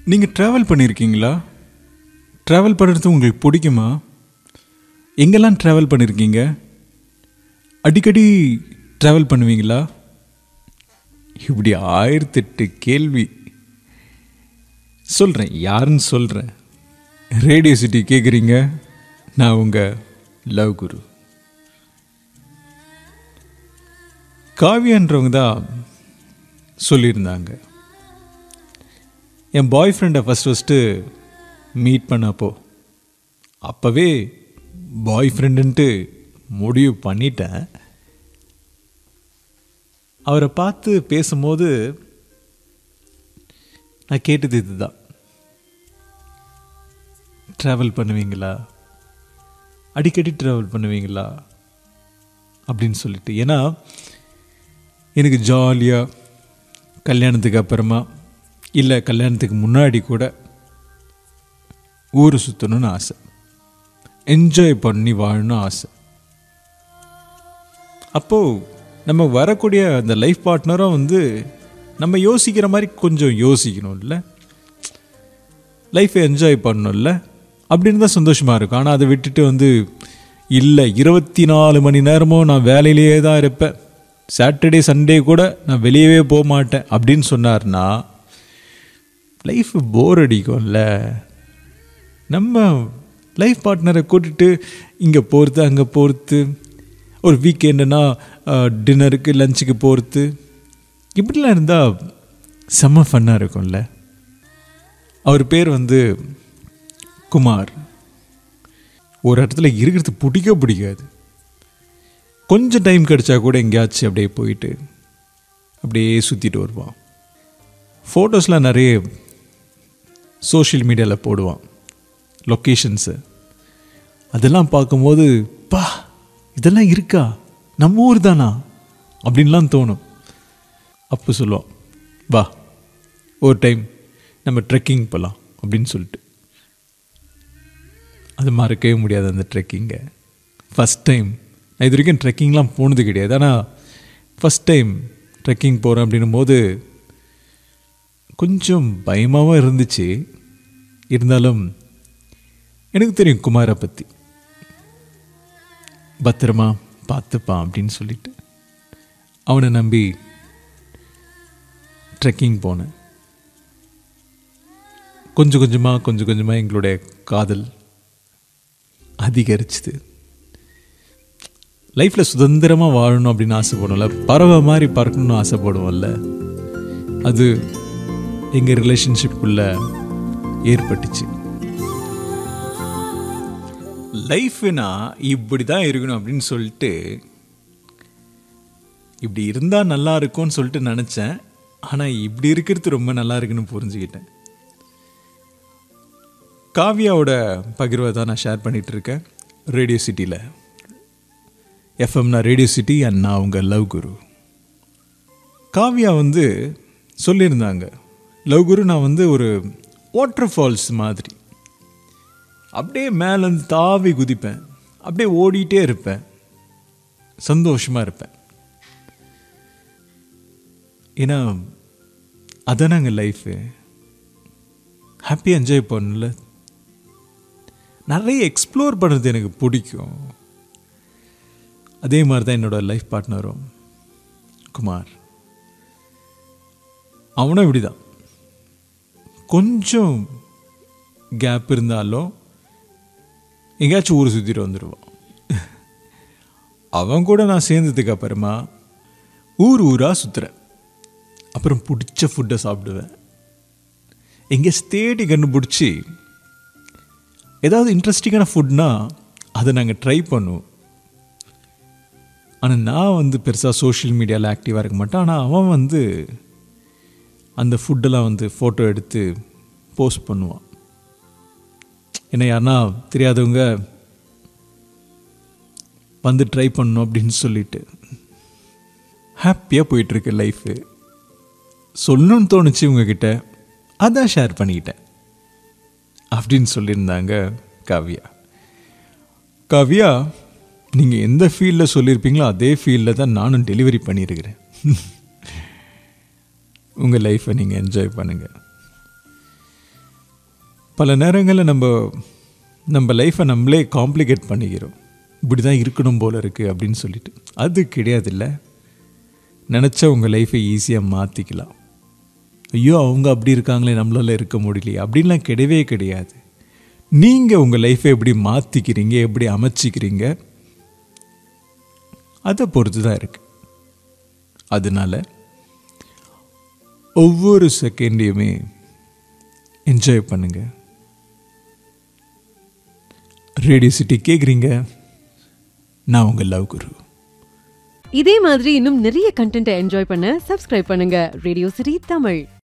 நீங்கள் ட்ராவல் பண்ணியிருக்கீங்களா ட்ராவல் பண்ணுறது உங்களுக்கு பிடிக்குமா எங்கெல்லாம் ட்ராவல் பண்ணியிருக்கீங்க அடிக்கடி ட்ராவல் பண்ணுவீங்களா இப்படி ஆயிரத்தெட்டு கேள்வி சொல்கிறேன் யாருன்னு சொல்கிறேன் ரேடியோ சிட்டி கேட்குறீங்க நான் உங்கள் லவ் குரு காவியான்றவங்க தான் சொல்லியிருந்தாங்க என் பாய் ஃப்ரெண்டை ஃபஸ்ட் ஃபஸ்ட்டு மீட் பண்ணப்போ அப்போவே பாய் ஃப்ரெண்டுன்ட்டு முடிவு பண்ணிட்டேன் அவரை பார்த்து பேசும்போது நான் கேட்டது இதுதான் ட்ராவல் பண்ணுவீங்களா அடிக்கடி ட்ராவல் பண்ணுவீங்களா அப்படின்னு சொல்லிட்டு ஏன்னா எனக்கு ஜாலியாக கல்யாணத்துக்கு அப்புறமா இல்லை கல்யாணத்துக்கு முன்னாடி கூட ஊர் சுற்றணும்னு ஆசை என்ஜாய் பண்ணி வாழணும்னு ஆசை அப்போது நம்ம வரக்கூடிய அந்த லைஃப் பார்ட்னரும் வந்து நம்ம யோசிக்கிற மாதிரி கொஞ்சம் யோசிக்கணும்ல லைஃப்பை என்ஜாய் பண்ணணும்ல அப்படின்னு தான் சந்தோஷமாக இருக்கும் ஆனால் அதை விட்டுட்டு வந்து இல்லை இருபத்தி நாலு மணி நேரமும் நான் வேலையிலேயே தான் இருப்பேன் சாட்டர்டே சண்டே கூட நான் வெளியவே போக மாட்டேன் அப்படின்னு சொன்னார்னா லைஃப் போர் அடிக்கும்ல நம்ம லைஃப் பார்ட்னரை கூட்டிட்டு இங்கே போகிறது அங்கே போகிறது ஒரு வீக்கெண்டுனா டின்னருக்கு லஞ்சுக்கு போகிறது இப்படிலாம் இருந்தால் செம்ம ஃபன்னாக இருக்கும்ல அவர் பேர் வந்து குமார் ஒரு இடத்துல இருக்கிறது பிடிக்க பிடிக்காது கொஞ்சம் டைம் கிடச்சா கூட எங்கேயாச்சும் அப்படியே போயிட்டு அப்படியே சுற்றிட்டு வருவான் ஃபோட்டோஸ்லாம் நிறைய சோஷியல் மீடியாவில் போடுவான் லொக்கேஷன்ஸு அதெல்லாம் பார்க்கும்போது பா இதெல்லாம் இருக்கா நம்ம ஊர் தானா அப்படின்லாம் தோணும் அப்போ சொல்லுவோம் வா ஒரு டைம் நம்ம ட்ரெக்கிங் போகலாம் அப்படின்னு சொல்லிட்டு அது மறக்கவே முடியாது அந்த ட்ரெக்கிங்கை ஃபஸ்ட் டைம் நான் இது வரைக்கும் ட்ரெக்கிங்லாம் போனது கிடையாது ஆனால் ஃபஸ்ட் டைம் ட்ரெக்கிங் போகிறேன் அப்படின்னும் போது கொஞ்சம் பயமாகவும் இருந்துச்சு இருந்தாலும் எனக்கு தெரியும் குமாரை பற்றி பத்திரமா பார்த்துப்பான் அப்படின்னு சொல்லிட்டு அவனை நம்பி ட்ரெக்கிங் போனேன் கொஞ்சம் கொஞ்சமாக கொஞ்சம் கொஞ்சமாக எங்களுடைய காதல் அதிகரிச்சுது லைஃப்பில் சுதந்திரமாக வாழணும் அப்படின்னு ஆசைப்படுவோம்ல பறவை மாதிரி பறக்கணும்னு ஆசைப்படுவோம்ல அது எங்கள் ரிலேஷன்ஷிப்புக்குள்ள ஏற்பட்டுச்சு லைஃப்னா இப்படி தான் இருக்கணும் அப்படின்னு சொல்லிட்டு இப்படி இருந்தால் நல்லா இருக்கும்னு சொல்லிட்டு நினச்சேன் ஆனால் இப்படி இருக்கிறது ரொம்ப நல்லா இருக்குன்னு புரிஞ்சுக்கிட்டேன் காவியாவோட பகிர்வை தான் நான் ஷேர் பண்ணிகிட்டு இருக்கேன் ரேடியோ சிட்டியில் எஃப்எம்னா ரேடியோ சிட்டி அண்ட் நான் உங்கள் லவ் குரு காவியா வந்து சொல்லியிருந்தாங்க லவ் குரு நான் வந்து ஒரு வாட்டர் ஃபால்ஸ் மாதிரி அப்படியே மேலேருந்து தாவி குதிப்பேன் அப்படியே ஓடிட்டே இருப்பேன் சந்தோஷமாக இருப்பேன் ஏன்னா அதானாங்க லைஃபு ஹாப்பியாக என்ஜாய் பண்ணல நிறைய எக்ஸ்ப்ளோர் பண்ணுறது எனக்கு பிடிக்கும் அதே மாதிரி தான் என்னோட லைஃப் பார்ட்னரும் குமார் அவனும் இப்படி தான் கொஞ்சம் கேப் இருந்தாலும் எங்கேயாச்சும் ஊர் சுற்றிட்டு வந்துடுவான் அவன் கூட நான் சேர்ந்ததுக்கு அப்புறமா ஊர் ஊராக சுற்றுறேன் அப்புறம் பிடிச்ச ஃபுட்டை சாப்பிடுவேன் எங்கே தேடி கண்டுபிடிச்சி ஏதாவது இன்ட்ரெஸ்டிங்கான ஃபுட்னா அதை நாங்கள் ட்ரை பண்ணுவோம் ஆனால் நான் வந்து பெருசாக சோஷியல் மீடியாவில் ஆக்டிவாக இருக்க மாட்டேன் ஆனால் அவன் வந்து அந்த ஃபுட்டெல்லாம் வந்து ஃபோட்டோ எடுத்து போஸ்ட் பண்ணுவான் என்ன யாருன்னா தெரியாதவங்க வந்து ட்ரை பண்ணணும் அப்படின்னு சொல்லிட்டு ஹாப்பியாக போயிட்டுருக்கு லைஃபு சொல்லணும்னு தோணுச்சு உங்ககிட்ட அதான் ஷேர் பண்ணிக்கிட்டேன் அப்படின்னு சொல்லியிருந்தாங்க காவ்யா காவ்யா நீங்கள் எந்த ஃபீல்டில் சொல்லியிருப்பீங்களோ அதே ஃபீல்டில் தான் நானும் டெலிவரி பண்ணியிருக்கிறேன் உங்கள் லைஃப்பை நீங்கள் என்ஜாய் பண்ணுங்கள் பல நேரங்களில் நம்ம நம்ம லைஃப்பை நம்மளே காம்ப்ளிகேட் பண்ணிக்கிறோம் இப்படி தான் இருக்கணும் போல இருக்குது அப்படின்னு சொல்லிட்டு அது கிடையாதுல்ல நினச்சா உங்கள் லைஃப்பை ஈஸியாக மாற்றிக்கலாம் ஐயோ அவங்க அப்படி இருக்காங்களே நம்மளால இருக்க முடியலையே அப்படின்லாம் கிடையவே கிடையாது நீங்கள் உங்கள் லைஃப்பை எப்படி மாற்றிக்கிறீங்க எப்படி அமைச்சிக்கிறீங்க அதை பொறுத்து தான் இருக்குது அதனால ஒவ்வொரு செகண்டையுமே என்ஜாய் பண்ணுங்க ரேடியோ சிட்டி கேட்குறீங்க நான் உங்கள் லவ் குரு இதே மாதிரி இன்னும் நிறைய கண்டென்ட்டை என்ஜாய் பண்ண சப்ஸ்கிரைப் பண்ணுங்க ரேடியோ சிட்டி தமிழ்